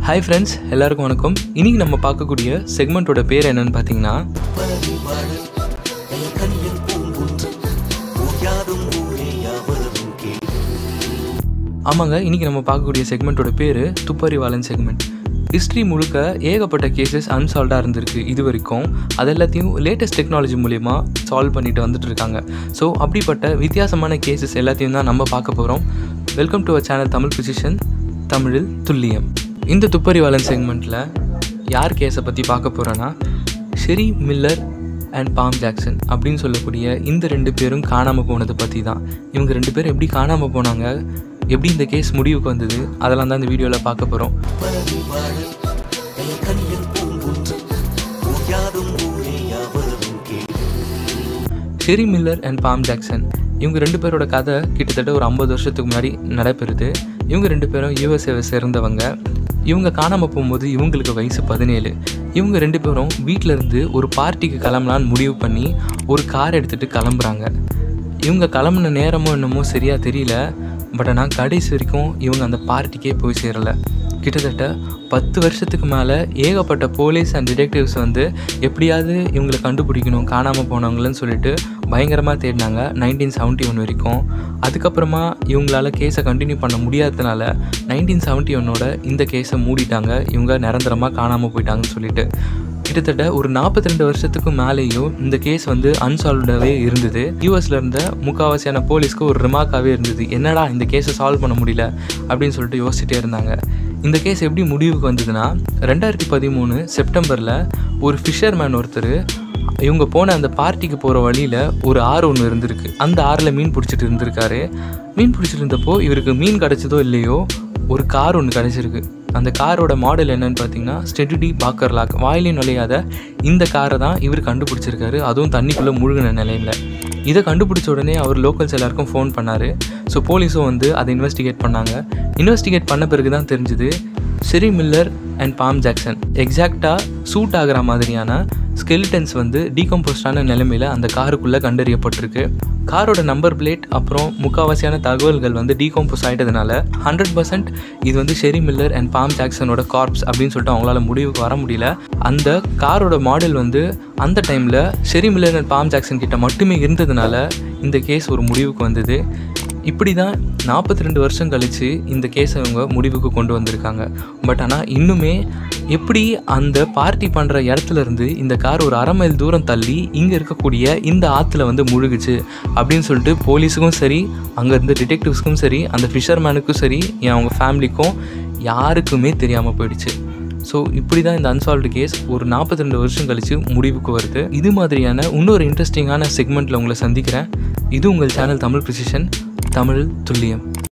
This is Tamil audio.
ஹாய் ஃப்ரெண்ட்ஸ் எல்லாருக்கும் வணக்கம் இன்னைக்கு நம்ம பார்க்கக்கூடிய செக்மெண்ட்டோட பேர் என்னன்னு பார்த்தீங்கன்னா ஆமாங்க இன்னைக்கு நம்ம பார்க்கக்கூடிய செக்மெண்ட்டோட பேர் துப்பறிவாளன் செக்மெண்ட் ஹிஸ்ட்ரி முழுக்க ஏகப்பட்ட கேசஸ் அன்சால்வ்டாக இருந்திருக்கு இது வரைக்கும் அது எல்லாத்தையும் லேட்டஸ்ட் டெக்னாலஜி மூலிமா சால்வ் பண்ணிட்டு வந்துட்டு இருக்காங்க ஸோ அப்படிப்பட்ட வித்தியாசமான கேசஸ் எல்லாத்தையும் தான் நம்ம பார்க்க போகிறோம் welcome to a channel Tamil precision தமிழில் துல்லியம் இந்த துப்பறிவாளன் செக்மெண்ட்டில் யார் கேஸை பற்றி பார்க்க போகிறோன்னா Sherry Miller and Pam Jackson அப்படின்னு சொல்லக்கூடிய இந்த ரெண்டு பேரும் காணாமல் போனதை பற்றி தான் இவங்க ரெண்டு பேரும் எப்படி காணாமல் போனாங்க எப்படி இந்த கேஸ் முடிவுக்கு வந்தது அதெல்லாம் தான் இந்த வீடியோவில் பார்க்க போகிறோம் Sherry Miller and Pam Jackson இவங்க ரெண்டு பேரோட கதை கிட்டத்தட்ட ஒரு ஐம்பது வருஷத்துக்கு முன்னாடி நடைபெறுது இவங்க ரெண்டு பேரும் யூஎஸ்ஏவை சேர்ந்தவங்க இவங்க காணாமல் போகும்போது இவங்களுக்கு வயசு பதினேழு இவங்க ரெண்டு பேரும் வீட்டில் இருந்து ஒரு பார்ட்டிக்கு கிளம்பலான்னு முடிவு பண்ணி ஒரு கார் எடுத்துகிட்டு கிளம்புறாங்க இவங்க கிளம்புன நேரமோ என்னமோ சரியாக தெரியல பட் ஆனால் கடைசி வரைக்கும் இவங்க அந்த பார்ட்டிக்கே போய் சேரலை கிட்டத்தட்ட பத்து வருஷத்துக்கு மேலே ஏகப்பட்ட போலீஸ் அண்ட் டிடெக்டிவ்ஸ் வந்து எப்படியாவது இவங்களை கண்டுபிடிக்கணும் காணாமல் போனவங்களன்னு சொல்லிட்டு பயங்கரமாக தேடினாங்க நைன்டீன் செவன்ட்டி ஒன் வரைக்கும் அதுக்கப்புறமா இவங்களால கேஸை கண்டினியூ பண்ண முடியாததுனால நைன்டீன் செவன்ட்டி ஒன்னோட இந்த கேஸை மூடிட்டாங்க இவங்க நிரந்தரமாக காணாமல் போயிட்டாங்கன்னு சொல்லிட்டு கிட்டத்தட்ட ஒரு நாற்பத்தி ரெண்டு வருஷத்துக்கு மேலேயும் இந்த கேஸ் வந்து அன்சால்வ்டாகவே இருந்தது யூஎஸ்ல இருந்த முக்கால்வாசியான போலீஸ்க்கு ஒரு ரிமார்க்காகவே இருந்தது என்னடா இந்த கேஸை சால்வ் பண்ண முடியல அப்படின்னு சொல்லிட்டு யோசிச்சுட்டே இருந்தாங்க இந்த கேஸ் எப்படி முடிவுக்கு வந்ததுன்னா ரெண்டாயிரத்தி பதிமூணு செப்டம்பரில் ஒரு ஃபிஷர்மேன் ஒருத்தர் இவங்க போன அந்த பார்ட்டிக்கு போகிற வழியில் ஒரு ஆறு ஒன்று இருந்திருக்கு அந்த ஆறில் மீன் பிடிச்சிட்டு இருந்திருக்காரு மீன் பிடிச்சிட்டு இருந்தப்போ இவருக்கு மீன் கிடச்சதோ இல்லையோ ஒரு கார் ஒன்று கிடச்சிருக்கு அந்த காரோட மாடல் என்னன்னு பார்த்தீங்கன்னா ஸ்டெடிடி பாக்கர் லாக் வாயிலே நுழையாத இந்த காரை தான் இவர் கண்டுபிடிச்சிருக்காரு அதுவும் தண்ணிக்குள்ளே முழுகின நிலையில் இதை கண்டுபிடிச்ச உடனே அவர் லோக்கல்ஸ் எல்லாருக்கும் ஃபோன் பண்ணார் ஸோ போலீஸும் வந்து அதை இன்வெஸ்டிகேட் பண்ணாங்க இன்வெஸ்டிகேட் பண்ண பிறகு தான் தெரிஞ்சுது Sherry Miller and Pam Jackson எக்ஸாக்டாக சூட் ஆகிற மாதிரியான ஸ்கெலிட்டன்ஸ் வந்து டீகம்போஸ்டான நிலைமையில் அந்த காருக்குள்ளே கண்டறியப்பட்டிருக்கு காரோட நம்பர் பிளேட் அப்புறம் முக்கால்வாசியான தகவல்கள் வந்து டீகம்போஸ் ஆகிட்டதுனால ஹண்ட்ரட் பர்சன்ட் இது வந்து ஷெரி மில்லர் அண்ட் பாம் ஜாக்சனோட கார்ப்ஸ் அப்படின்னு சொல்லிட்டு அவங்களால முடிவுக்கு வர முடியல அந்த காரோட மாடல் வந்து அந்த டைமில் Sherry Miller and Pam Jackson கிட்ட மட்டுமே இருந்ததுனால இந்த கேஸ் ஒரு முடிவுக்கு வந்தது இப்படி தான் நாற்பத்தி ரெண்டு வருஷம் கழித்து இந்த கேஸை அவங்க முடிவுக்கு கொண்டு வந்திருக்காங்க பட் ஆனால் இன்னுமே எப்படி அந்த பார்ட்டி பண்ணுற இடத்துல இருந்து இந்த கார் ஒரு அரை மைல் தூரம் தள்ளி இங்கே இருக்கக்கூடிய இந்த ஆற்றுல வந்து முழுகுச்சு அப்படின்னு சொல்லிட்டு போலீஸுக்கும் சரி அங்கே இருந்த டிடெக்டிவ்ஸ்க்கும் சரி அந்த ஃபிஷர்மேனுக்கும் சரி என் அவங்க ஃபேமிலிக்கும் யாருக்குமே தெரியாமல் போயிடுச்சு ஸோ இப்படி தான் இந்த அன்சால்வ்டு கேஸ் ஒரு நாற்பத்தி ரெண்டு வருஷம் கழித்து முடிவுக்கு வருது இது மாதிரியான இன்னொரு இன்ட்ரெஸ்டிங்கான செக்மெண்ட்டில் உங்களை சந்திக்கிறேன் இது உங்கள் சேனல் தமிழ் ப்ரிசிஷன் தமிழ் துல்லியம்